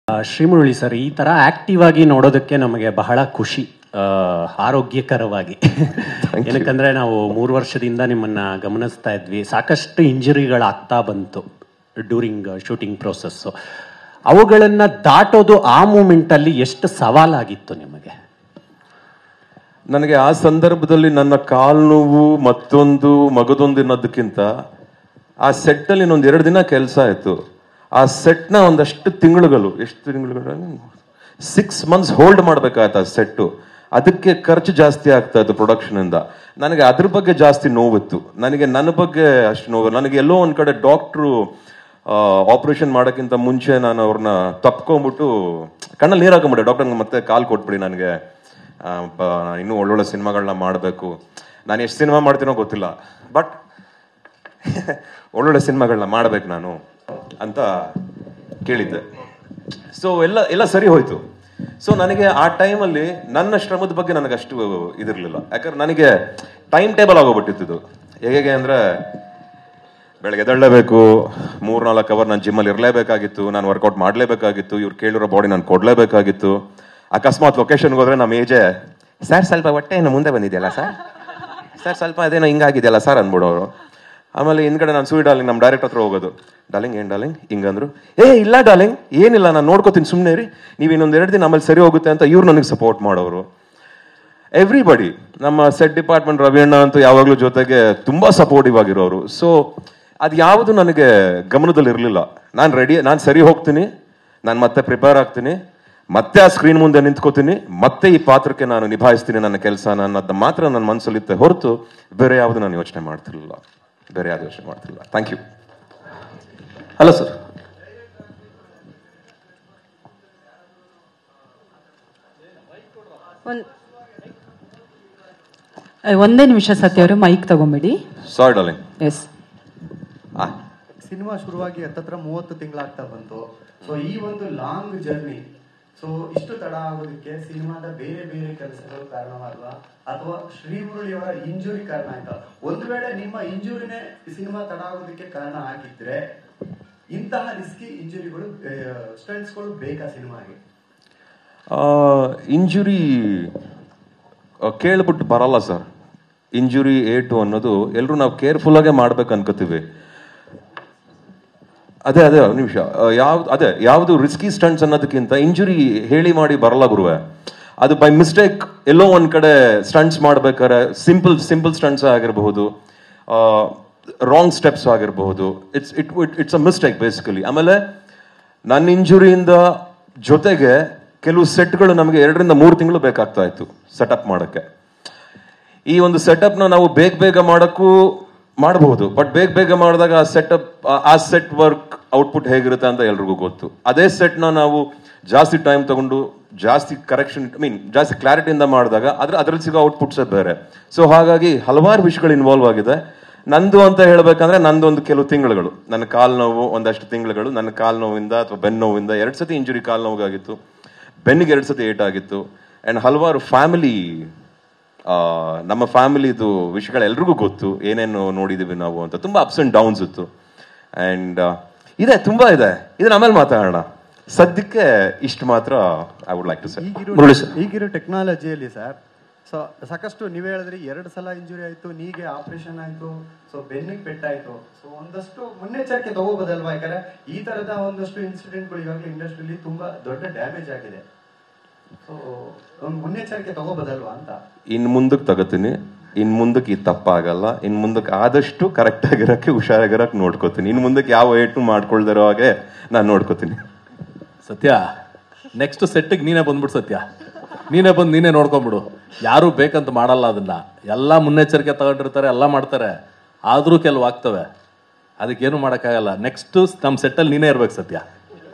ಆ, ಶ್ರೀಮುರಳಿ ಸರ್ ಈ ತರ ಆಕ್ಟಿವ್ ಆಗಿ ನೋಡೋದಕ್ಕೆ ನಮಗೆ ಬಹಳ ಖುಷಿ ಆ, ಆರೋಗ್ಯಕರವಾಗಿ ಏನಕ್ಕಂದ್ರೆ ನಾವು ಮೂರು ವರ್ಷದಿಂದ ನಿಮ್ಮನ್ನ ಗಮನಿಸ್ತಾ ಇದ್ವಿ ಸಾಕಷ್ಟು ಇಂಜುರಿಗಳಾಗ್ತಾ ಬಂತು ಡ್ಯೂರಿಂಗ್ ಶೂಟಿಂಗ್ ಪ್ರೋಸೆಸ್ಸು ಅವುಗಳನ್ನ ದಾಟೋದು ಆ ಮೂಮೆಂಟ್ ಅಲ್ಲಿ ಎಷ್ಟು ಸವಾಲಾಗಿತ್ತು ನಿಮಗೆ ನನಗೆ ಆ ಸಂದರ್ಭದಲ್ಲಿ ನನ್ನ ಕಾಲು ನೋವು ಮತ್ತೊಂದು ಮಗದೊಂದು ಅನ್ನೋದಕ್ಕಿಂತ ಆ ಸೆಟ್ ಅಲ್ಲಿ ಇನ್ನೊಂದು ಎರಡು ದಿನ ಕೆಲಸ ಆಯ್ತು ಆ ಸೆಟ್ ನ ಒಂದಷ್ಟು ತಿಂಗಳುಗಳು ಎಷ್ಟು ತಿಂಗಳುಗಳು ಸಿಕ್ಸ್ ಮಂತ್ಸ್ ಹೋಲ್ಡ್ ಮಾಡ್ಬೇಕಾಯ್ತು ಆ ಸೆಟ್ಟು ಅದಕ್ಕೆ ಖರ್ಚು ಜಾಸ್ತಿ ಆಗ್ತಾ ಇತ್ತು ಪ್ರೊಡಕ್ಷನ್ ಇಂದ ನನಗೆ ಅದ್ರ ಬಗ್ಗೆ ಜಾಸ್ತಿ ನೋವಿತ್ತು ನನಗೆ ನನ್ನ ಬಗ್ಗೆ ಅಷ್ಟು ನೋವು ನನಗೆ ಎಲ್ಲೋ ಒಂದ್ ಕಡೆ ಡಾಕ್ಟ್ರು ಆಪರೇಷನ್ ಮಾಡೋಕ್ಕಿಂತ ಮುಂಚೆ ನಾನು ಅವ್ರನ್ನ ತಪ್ಕೊಂಡ್ಬಿಟ್ಟು ಕಣ್ಣಲ್ಲಿ ನೀರು ಹಾಕೊಂಬಿಟ್ಟೆ ಡಾಕ್ಟರ್ ಮತ್ತೆ ಕಾಲ್ ಕೊಟ್ಬಿಡಿ ನನಗೆ ಆ, ಬ- ನಾನು ಇನ್ನೂ ಒಳ್ಳೊಳ್ಳೆ ಸಿನಿಮಾಗಳನ್ನ ಮಾಡಬೇಕು ನಾನು ಎಷ್ಟು ಸಿನಿಮಾ ಮಾಡ್ತೀನೋ ಗೊತ್ತಿಲ್ಲ ಬಟ್ ಒಳ್ಳೊಳ್ಳೆ ಸಿನಿಮಾಗಳನ್ನ ಮಾಡ್ಬೇಕು ನಾನು ಅಂತ ಕೇಳಿದ್ದೆ ಸೊ ಎಲ್ಲ ಎಲ್ಲ ಸರಿ ಹೋಯ್ತು ಸೊ ನನಗೆ ಆ ಟೈಮಲ್ಲಿ ನನ್ನ ಶ್ರಮದ ಬಗ್ಗೆ ನನಗೆ ಅಷ್ಟು ಇದಿರಲಿಲ್ಲ ಯಾಕಂದ್ರೆ ನನಗೆ ಟೈಮ್ ಟೇಬಲ್ ಆಗೋಗ್ಬಿಟ್ಟಿತ್ತು ಇದು ಹೇಗೆ ಅಂದ್ರೆ ಬೆಳಗ್ಗೆ ಎದ್ದೇಳಲೇಬೇಕು ಮೂರ್ ನಾಲ್ಕು ಅವರ್ ನಾನು ಜಿಮ್ಮಲ್ಲಿ ಇರಲೇಬೇಕಾಗಿತ್ತು ನಾನು ವರ್ಕೌಟ್ ಮಾಡಲೇಬೇಕಾಗಿತ್ತು ಇವ್ರು ಕೇಳಿರೋ ಬಾಡಿ ನಾನು ಕೊಡಲೇಬೇಕಾಗಿತ್ತು ಅಕಸ್ಮಾತ್ ಲೊಕೇಶನ್ಗೆ ಹೋದ್ರೆ ನಮ್ಮ ಏಜೆ ಸರ್ ಸ್ವಲ್ಪ ಹೊಟ್ಟೆ ಏನು ಮುಂದೆ ಬಂದಿದೆಯಲ್ಲ ಸರ್ ಸರ್ ಸ್ವಲ್ಪ ಅದೇನೋ ಹಿಂಗಾಗಿದೆಯಲ್ಲ ಸರ್ ಅಂದ್ಬಿಡೋರು ಆಮೇಲೆ ಹಿಂದ್ಗಡೆ ನಾನು ಸ್ವೀಟ್ ಡಾರ್ಲಿಂಗ್ ನಮ್ಮ ಡೈರೆಕ್ಟ್ ಹತ್ರ ಹೋಗೋದು ಡಾರ್ಲಿಂಗ್ ಏನ್ ಡಾರ್ಲಿಂಗ್ ಹಿಂಗಂದ್ರು ಏ ಇಲ್ಲ ಡಾರ್ಲಿಂಗ್ ಏನಿಲ್ಲ ನಾನು ನೋಡ್ಕೋತೀನಿ ಸುಮ್ಮನೆ ರೀ ನೀವು ಇನ್ನೊಂದು ಎರಡು ದಿನ ಆಮೇಲೆ ಸರಿ ಹೋಗುತ್ತೆ ಅಂತ ಇವ್ರು ನನಗೆ ಸಪೋರ್ಟ್ ಮಾಡೋರು ಎವ್ರಿಬಡಿ ನಮ್ಮ ಸೆಟ್ ಡಿಪಾರ್ಟ್ಮೆಂಟ್ ರವಿಯಣ್ಣ ಅಂತೂ ಯಾವಾಗಲೂ ಜೊತೆಗೆ ತುಂಬಾ ಸಪೋರ್ಟಿವ್ ಆಗಿರೋರು ಸೊ ಅದು ಯಾವುದು ನನಗೆ ಗಮನದಲ್ಲಿ ಇರಲಿಲ್ಲ ನಾನು ರೆಡಿ ನಾನು ಸರಿ ಹೋಗ್ತೀನಿ ನಾನು ಮತ್ತೆ ಪ್ರಿಪೇರ್ ಆಗ್ತೀನಿ ಮತ್ತೆ ಆ ಸ್ಕ್ರೀನ್ ಮುಂದೆ ನಿಂತ್ಕೋತೀನಿ ಮತ್ತೆ ಈ ಪಾತ್ರಕ್ಕೆ ನಾನು ನಿಭಾಯಿಸ್ತೀನಿ ನನ್ನ ಕೆಲಸ ಅನ್ನೋದು ಮಾತ್ರ ನನ್ನ ಮನಸ್ಸಲ್ಲಿತ್ತೆ ಹೊರತು ಬೇರೆ ಯಾವುದು ನಾನು ಯೋಚನೆ ಮಾಡ್ತಿರ್ಲಿಲ್ಲ ಬೇರೆ ಯಾವ್ದು ಯೋಚನೆ ಮಾಡ್ತಿರ್ಲಿಲ್ಲ ಥ್ಯಾಂಕ್ ಯು ಹಲೋ ಸರ್ ಒಂದ್ ಏ, ಒಂದೇ ನಿಮಿಷ ಸತ್ಯ ಅವರು ಮೈಕ್ ತಗೊಂಬಿಡಿ ಸಾರಿ ಡಾರ್ಲಿಂಗ್ ಎಸ್ ಆ ಸಿನಿಮಾ ಶುರುವಾಗಿ ಹತ್ತತ್ರ ಮೂವತ್ತು ತಿಂಗಳಾಗ್ತಾ ಬಂತು ಸೊ ಈ ಒಂದು ಲಾಂಗ್ ಜರ್ನಿ ಸೊ ಇಷ್ಟು ತಡ ಆಗೋದಕ್ಕೆ ಸಿನಿಮಾದ ಬೇರೆ ಬೇರೆ ಕೆಲಸಗಳು ಕಾರಣವಾಗಲ್ಲ ಅಥವಾ ಶ್ರೀಮುರಳಿ ಅವರ ಇಂಜುರಿ ಕಾರಣ ಆಯ್ತಾ ಒಂದು ವೇಳೆ ನಿಮ್ಮ ಇಂಜುರಿನೇ ಸಿನಿಮಾ ತಡ ಆಗೋದಕ್ಕೆ ಕಾರಣ ಆಗಿದ್ರೆ ಇಂತಹ ರಿಸ್ಕಿ ಇಂಜುರಿಗಳು ಸ್ಟಂಟ್ಸ್ಗಳು ಬೇಕಾ ಸಿನಿಮಾಗೆ ಇಂಜುರಿ ಕೇಳ್ಬಿಟ್ಟು ಬರಲ್ಲ ಸರ್ ಇಂಜುರಿ ಏಟು ಅನ್ನೋದು ಎಲ್ಲರೂ ನಾವು ಕೇರ್ಫುಲ್ ಆಗೇ ಮಾಡ್ಬೇಕು ಅನ್ಕೋತೀವಿ ಅದೇ ಅದೇ ಒಂದ್ ನಿಮಿಷ ಯಾವ್ದು ಅದೇ ಯಾವುದು ರಿಸ್ಕಿ ಸ್ಟಂಟ್ಸ್ ಅನ್ನೋದಕ್ಕಿಂತ ಇಂಜುರಿ ಹೇಳಿ ಮಾಡಿ ಬರಲ್ಲ ಗುರುವೆ ಅದು ಬೈ ಮಿಸ್ಟೇಕ್ ಎಲ್ಲೋ ಒಂದ್ ಕಡೆ ಸ್ಟಂಟ್ಸ್ ಮಾಡ್ಬೇಕಾದ್ರೆ ಸಿಂಪಲ್ ಸಿಂಪಲ್ ಸ್ಟಂಟ್ಸ್ ಆಗಿರಬಹುದು ರಾಂಗ್ ಸ್ಟೆಪ್ಸ್ ಆಗಿರಬಹುದು it's it it's a mistake basically ಆಮೇಲೆ ನನ್ನ ಇಂಜುರಿಯಿಂದ ಜೊತೆಗೆ ಕೆಲವು ಸೆಟ್ಗಳು ನಮಗೆ ಎರಡರಿಂದ ಮೂರು ತಿಂಗಳು ಬೇಕಾಗ್ತಾ ಇತ್ತು ಸೆಟಪ್ ಮಾಡೋಕ್ಕೆ ಈ ಒಂದು ಸೆಟಪ್ನ ನಾವು ಬೇಗ ಬೇಗ ಮಾಡೋಕ್ಕೂ ಮಾಡಬಹುದು ಬಟ್ ಬೇಗ ಬೇಗ ಮಾಡಿದಾಗ ಆ ಸೆಟಪ್ ಆ ಸೆಟ್ ವರ್ಕ್ ಔಟ್ಪುಟ್ ಹೇಗಿರುತ್ತೆ ಅಂತ ಎಲ್ರಿಗೂ ಗೊತ್ತು ಅದೇ ಸೆಟ್ನ ನಾವು ಜಾಸ್ತಿ ಟೈಮ್ ತಗೊಂಡು ಜಾಸ್ತಿ ಕರೆಕ್ಷನ್ ಐ ಮೀನ್ ಜಾಸ್ತಿ ಕ್ಲಾರಿಟಿಯಿಂದ ಮಾಡಿದಾಗ ಅದ್ರ ಅದ್ರಲ್ಲಿ ಸಿಗೋ ಔಟ್ಪುಟ್ಸೇ ಬೇರೆ ಸೊ ಹಾಗಾಗಿ ಹಲವಾರು ವಿಷಯಗಳು ಇನ್ವಾಲ್ವ್ ಆಗಿದೆ ನಂದು ಅಂತ ಹೇಳ್ಬೇಕಂದ್ರೆ ನಂದು ಒಂದು ಕೆಲವು ತಿಂಗಳುಗಳು ನನ್ನ ಕಾಲು ನೋವು ಒಂದಷ್ಟು ತಿಂಗಳುಗಳು ನನ್ನ ಕಾಲು ನೋವಿಂದ ಅಥವಾ ಬೆನ್ನು ನೋವಿಂದ ಎರಡು ಸತಿ ಇಂಜುರಿ ಕಾಲು ನೋವಾಗಿತ್ತು ಬೆನ್ನಿಗೆ ಎರಡು ಸತಿ ಏಟ್ ಆಗಿತ್ತು ಅಂಡ್ ಹಲವಾರು ಫ್ಯಾಮಿಲಿ ನಮ್ಮ ಫ್ಯಾಮಿಲಿದು ವಿಷಯಗಳು ಎಲ್ರಿಗೂ ಗೊತ್ತು ಏನೇನು ನೋಡಿದೀವಿ ನಾವು ಅಂತ ತುಂಬಾ ಅಪ್ಸ್ ಅಂಡ್ ಡೌನ್ಸ್ ಇತ್ತು ಅಂಡ್ ಇದೆ ತುಂಬಾ ಇದೆ ಇದನ್ನ ಆಮೇಲೆ ಮಾತಾಡೋಣ ಸದ್ಯಕ್ಕೆ ಇಷ್ಟು ಮಾತ್ರ I would like to say ಈಗಿರೋ ಮುರಳಿ ಸರ್. ಈಗಿರೋ ಟೆಕ್ನಾಲಜಿಯಲ್ಲಿ ಸರ್ ಸೊ ಸಾಕಷ್ಟು ನೀವ್ ಹೇಳಿದ್ರಿ ಎರಡು ಸಲ ಇಂಜುರಿ ಆಯ್ತು ನೀಗೆ ಆಪರೇಷನ್ ಆಯ್ತು ಸೊ ಬೆನ್ನಿಗೆ ಪೆಟ್ಟಾಯ್ತು ಸೊ ಒಂದಷ್ಟು ಮುನ್ನೆಚ್ಚರಿಕೆ ತಗೋಬೋದಲ್ವಾ ಯಾಕಂದ್ರೆ ಈ ತರದ ಒಂದಷ್ಟು ಇನ್ಸಿಡೆಂಟ್ಗಳು ಈಗಾಗಲೇ ಇಂಡಸ್ಟ್ರಿಯಲ್ಲಿ ತುಂಬಾ ದೊಡ್ಡ ಡ್ಯಾಮೇಜ್ ಆಗಿದೆ ಸೊ ಒಂದು ಮುನ್ನೆಚ್ಚರಿಕೆ ತಗೋಬೋದಲ್ವಾ ಅಂತ ಇನ್ ಮುಂದಕ್ಕೆ ತಗೋತೀನಿ ಇನ್ ಮುಂದಕ್ಕೆ ಇದು ತಪ್ಪಾಗಲ್ಲ ಇನ್ ಮುಂದಕ್ಕೆ ಆದಷ್ಟು ಕರೆಕ್ಟ್ ಆಗಿರಕ್ಕೆ ಹುಷಾರಾಗಿರಕ್ಕೆ ನೋಡ್ಕೋತೀನಿ ಇನ್ ಮುಂದಕ್ಕೆ ಯಾವ ಏಟು ಮಾಡ್ಕೊಳ್ದಿರೋ ಹಾಗೆ ನಾನು ನೋಡ್ಕೋತೀನಿ ಸತ್ಯ ನೆಕ್ಸ್ಟ್ ಸೆಟ್ಟಿಗೆ ನೀನೇ ಬಂದ್ಬಿಡು ಸತ್ಯ ನೀನೇ ಬಂದು ನೀನೇ ನೋಡ್ಕೊಂಬಿಡು ಯಾರು ಬೇಕಂತ ಮಾಡಲ್ಲ ಅದನ್ನ ಎಲ್ಲ ಮುನ್ನೆಚ್ಚರಿಕೆ ತಗೊಂಡಿರ್ತಾರೆ ಎಲ್ಲ ಮಾಡ್ತಾರೆ ಆದರೂ ಕೆಲವು ಆಗ್ತವೆ ಅದಕ್ಕೇನು ಮಾಡೋಕ್ಕಾಗಲ್ಲ ನೆಕ್ಸ್ಟ್ ನಮ್ಮ ಸೆಟ್ಟಲ್ಲಿ ನೀನೇ ಇರ್ಬೇಕು ಸತ್ಯ